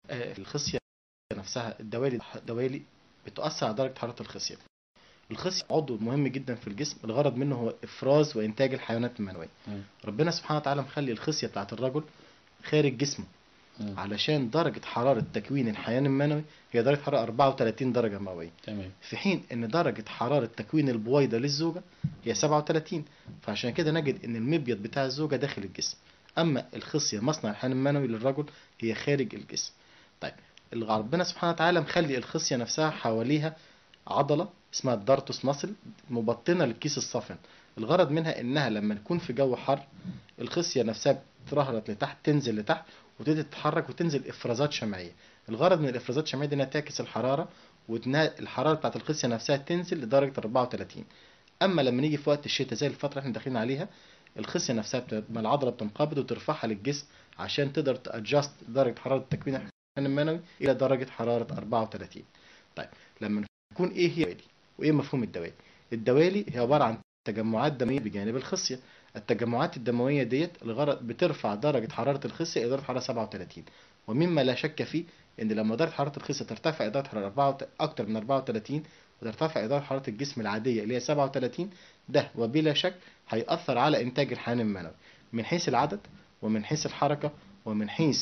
آه، الخصية نفسها الدوالي الدوالي بتؤثر على درجة حرارة الخصية الخصية عضو مهم جدا في الجسم الغرض منه هو إفراز وإنتاج الحيوانات المنوية مم. ربنا سبحانه وتعالى مخلي الخصية بتاعت الرجل خارج جسمه مم. علشان درجة حرارة تكوين الحيوان المنوي هي درجة حرارة 34 درجة مئوية تمام في حين ان درجة حرارة تكوين البويضة للزوجة هي 37 فعشان كده نجد ان المبيض بتاع الزوجة داخل الجسم اما الخصية مصنع الحيوان المنوي للرجل هي خارج الجسم طيب الغ- ربنا سبحانه وتعالى مخلي الخصية نفسها حواليها عضلة اسمها الدارتوس ماسل مبطنة للكيس الصافن الغرض منها انها لما نكون في جو حر الخصية نفسها بترهرت لتحت تنزل لتحت وتبتدي تتحرك وتنزل افرازات شمعية الغرض من الافرازات الشمعية دي انها تعكس الحرارة وإنها الحرارة بتاعت الخصية نفسها تنزل لدرجة 34 أما لما نيجي في وقت الشتاء زي الفترة اللي احنا داخلين عليها الخصية نفسها بت- ما العضلة بتنقبض وترفعها للجسم عشان تقدر تأجست درجة حرارة تكوين الحيوان المنوي إلى درجة حرارة 34 طيب لما نكون إيه هي الدوالي وإيه مفهوم الدوالي الدوالي هي عبارة عن تجمعات دموية بجانب الخصية التجمعات الدموية ديت الغرض بترفع درجة حرارة الخصية إلى درجة حرارة 37 ومما لا شك فيه ان لما درجه حراره الخصيه ترتفع الى درجه حراره 4 اكتر من 34 وترتفع الى درجه حراره الجسم العاديه اللي هي 37 ده وبلا شك هيأثر على انتاج الحيوان المنوي من حيث العدد ومن حيث الحركه ومن حيث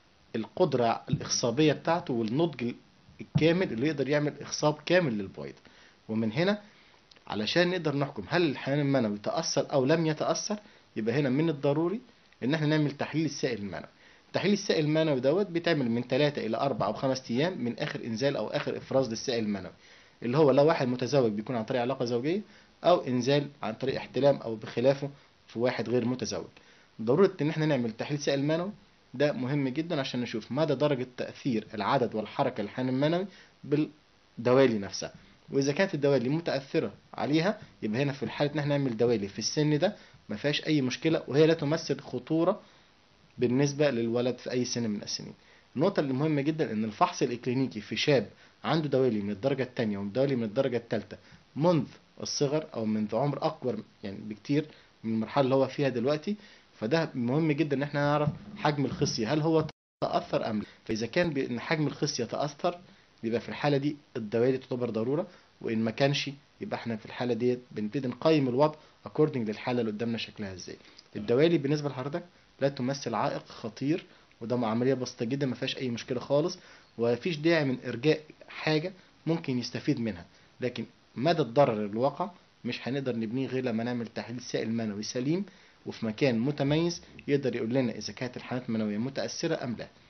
القدره الاخصابيه بتاعته والنضج الكامل اللي يقدر يعمل اخصاب كامل للبويض ومن هنا علشان نقدر نحكم هل الحيوان المنوي تأثر او لم يتأثر يبقى هنا من الضروري ان احنا نعمل تحليل السائل المنوي تحليل السائل المنوي دوت بيتعمل من 3 الى 4 او 5 ايام من اخر انزال او اخر افراز للسائل المنوي اللي هو لو واحد متزوج بيكون عن طريق علاقه زوجيه او انزال عن طريق احتلام او بخلافه في واحد غير متزوج ضروره ان احنا نعمل تحليل سائل منوي ده مهم جدا عشان نشوف مدى درجه تاثير العدد والحركه للحيوان المنوي بالدوالي نفسها واذا كانت الدوالي متاثره عليها يبقى هنا في حاله ان احنا نعمل دوالي في السن ده ما فيهاش اي مشكله وهي لا تمثل خطوره بالنسبة للولد في أي سن من السنين النقطة اللي مهمة جدا إن الفحص الإكلينيكي في شاب عنده دوالي من الدرجة الثانية ودوالي من الدرجة الثالثة منذ الصغر أو منذ عمر أكبر يعني بكتير من المرحلة اللي هو فيها دلوقتي فده مهم جدا إن احنا نعرف حجم الخصية هل هو تأثر أم لا فإذا كان بإن حجم الخصية تأثر يبقى في الحالة دي الدوالي تعتبر ضرورة وإن ما كانش يبقى احنا في الحالة ديت بنبتدي نقيم الوضع according للحالة اللي قدامنا شكلها ازاي الدوالي بالنسبة لحضرتك لا تمثل عائق خطير وده عملية بسيطة جدا ما فيهاش أي مشكلة خالص ومفيش داعي من إرجاء حاجة ممكن يستفيد منها لكن مدى الضرر اللي وقع مش هنقدر نبنيه غير لما نعمل تحليل سائل منوي سليم وفي مكان متميز يقدر يقول لنا إذا كانت الحالات المنوية متأثرة أم لا